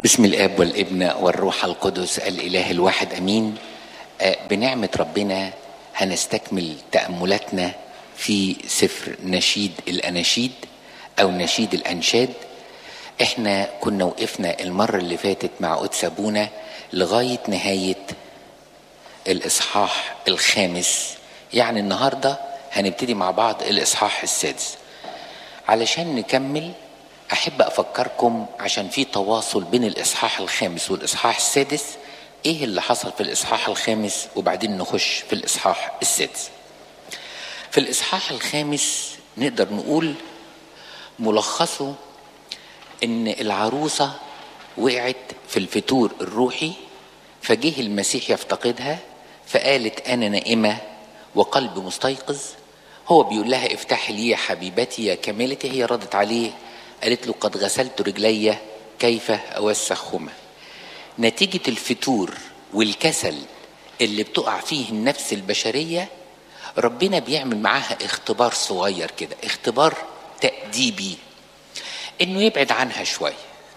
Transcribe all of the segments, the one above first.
بسم الاب والابن والروح القدس الاله الواحد امين آه، بنعمه ربنا هنستكمل تاملاتنا في سفر نشيد الاناشيد او نشيد الانشاد احنا كنا وقفنا المره اللي فاتت مع قدس ابونا لغايه نهايه الاصحاح الخامس يعني النهارده هنبتدي مع بعض الاصحاح السادس علشان نكمل احب افكركم عشان في تواصل بين الاصحاح الخامس والاصحاح السادس ايه اللي حصل في الاصحاح الخامس وبعدين نخش في الاصحاح السادس في الاصحاح الخامس نقدر نقول ملخصه ان العروسه وقعت في الفتور الروحي فجه المسيح يفتقدها فقالت انا نائمه وقلب مستيقظ هو بيقول لها افتحي لي يا حبيبتي يا كاملتي هي ردت عليه قالت له قد غسلت رجلي كيف اوسخهما نتيجه الفتور والكسل اللي بتقع فيه النفس البشريه ربنا بيعمل معاها اختبار صغير كده اختبار تأديبي انه يبعد عنها شويه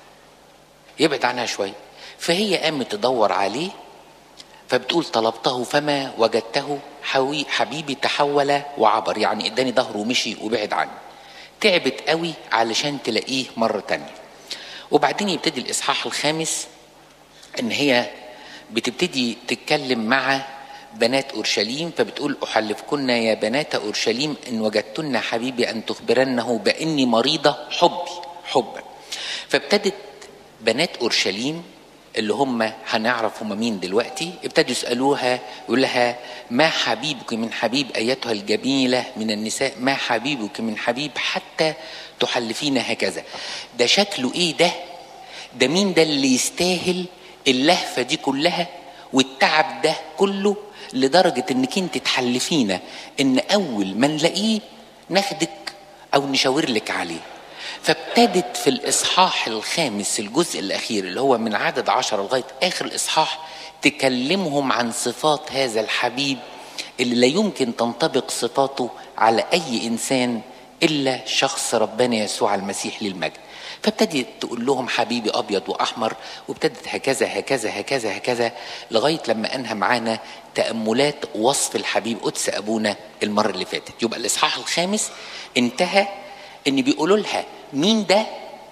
يبعد عنها شويه فهي قامت تدور عليه فبتقول طلبته فما وجدته حوي حبيبي تحول وعبر يعني اداني ظهره ومشي وبعد عني تعبت قوي علشان تلاقيه مرة تانية وبعدين يبتدي الإصحاح الخامس إن هي بتبتدي تتكلم مع بنات أورشليم فبتقول أحلفكن يا بنات أورشليم إن وجدتن حبيبي أن تخبرنه بإني مريضة حبي حبا فابتدت بنات أورشليم اللي هم هنعرف هم مين دلوقتي ابتدوا يسألوها يقول لها ما حبيبك من حبيب أيتها الجميلة من النساء ما حبيبك من حبيب حتى تحلفين هكذا ده شكله ايه ده ده مين ده اللي يستاهل اللهفة دي كلها والتعب ده كله لدرجة انك انت تحلفينا ان اول ما نلاقيه ناخدك او نشاور لك عليه فابتدت في الإصحاح الخامس الجزء الأخير اللي هو من عدد عشرة لغاية آخر الإصحاح تكلمهم عن صفات هذا الحبيب اللي لا يمكن تنطبق صفاته على أي إنسان إلا شخص ربنا يسوع المسيح للمجد فابتدت تقول لهم حبيبي أبيض وأحمر وابتدت هكذا هكذا هكذا هكذا لغاية لما أنهى معانا تأملات وصف الحبيب قدس أبونا المرة اللي فاتت يبقى الإصحاح الخامس انتهى ان بيقولوا لها مين ده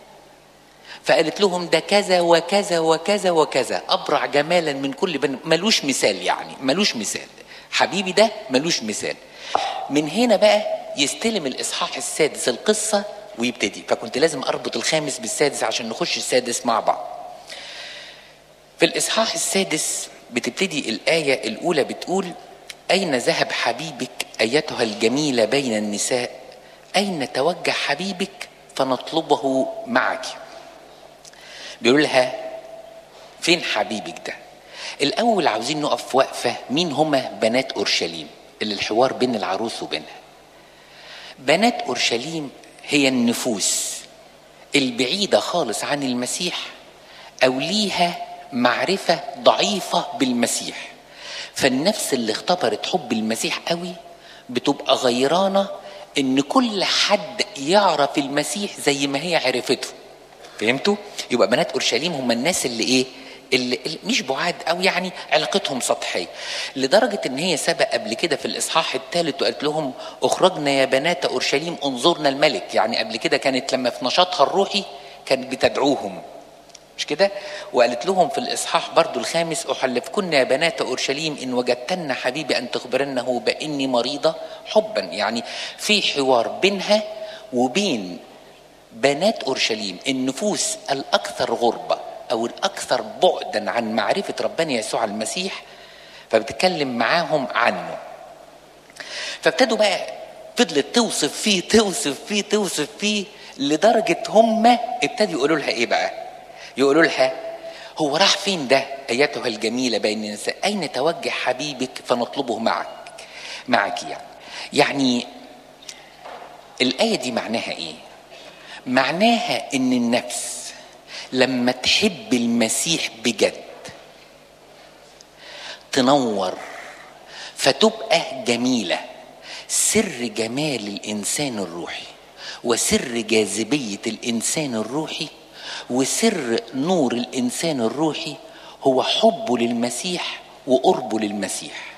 فقالت لهم ده كذا وكذا وكذا وكذا ابرع جمالا من كل بن ملوش مثال يعني ملوش مثال حبيبي ده ملوش مثال من هنا بقى يستلم الاصحاح السادس القصه ويبتدي فكنت لازم اربط الخامس بالسادس عشان نخش السادس مع بعض في الاصحاح السادس بتبتدي الايه الاولى بتقول اين ذهب حبيبك ايتها الجميله بين النساء أين توجه حبيبك فنطلبه معك بيقول لها فين حبيبك ده الأول عاوزين نقف وقفة مين هما بنات أورشليم اللي الحوار بين العروس وبينها بنات أورشليم هي النفوس البعيدة خالص عن المسيح أو ليها معرفة ضعيفة بالمسيح فالنفس اللي اختبرت حب المسيح قوي بتبقى غيرانه ان كل حد يعرف المسيح زي ما هي عرفته فهمتوا يبقى بنات اورشليم هم الناس اللي ايه اللي اللي مش بعاد او يعني علاقتهم سطحيه لدرجه ان هي سبق قبل كده في الاصحاح الثالث وقالت لهم اخرجنا يا بنات اورشليم انظرنا الملك يعني قبل كده كانت لما في نشاطها الروحي كانت بتدعوهم مش كده وقالت لهم في الاصحاح برضو الخامس احلفكن يا بنات اورشليم ان وجدتن حبيبي ان تخبرنه باني مريضه حبا يعني في حوار بينها وبين بنات اورشليم النفوس الاكثر غربه او الاكثر بعدا عن معرفه ربنا يسوع المسيح فبتتكلم معاهم عنه فابتدوا بقى فضلت توصف فيه توصف فيه توصف فيه لدرجه هم ابتدوا يقولوا لها ايه بقى يقولوا لها هو راح فين ده ايتها الجميله بين النساء اين توجه حبيبك فنطلبه معك معك يعني يعني الايه دي معناها ايه معناها ان النفس لما تحب المسيح بجد تنور فتبقى جميله سر جمال الانسان الروحي وسر جاذبيه الانسان الروحي وسر نور الانسان الروحي هو حبه للمسيح وقربه للمسيح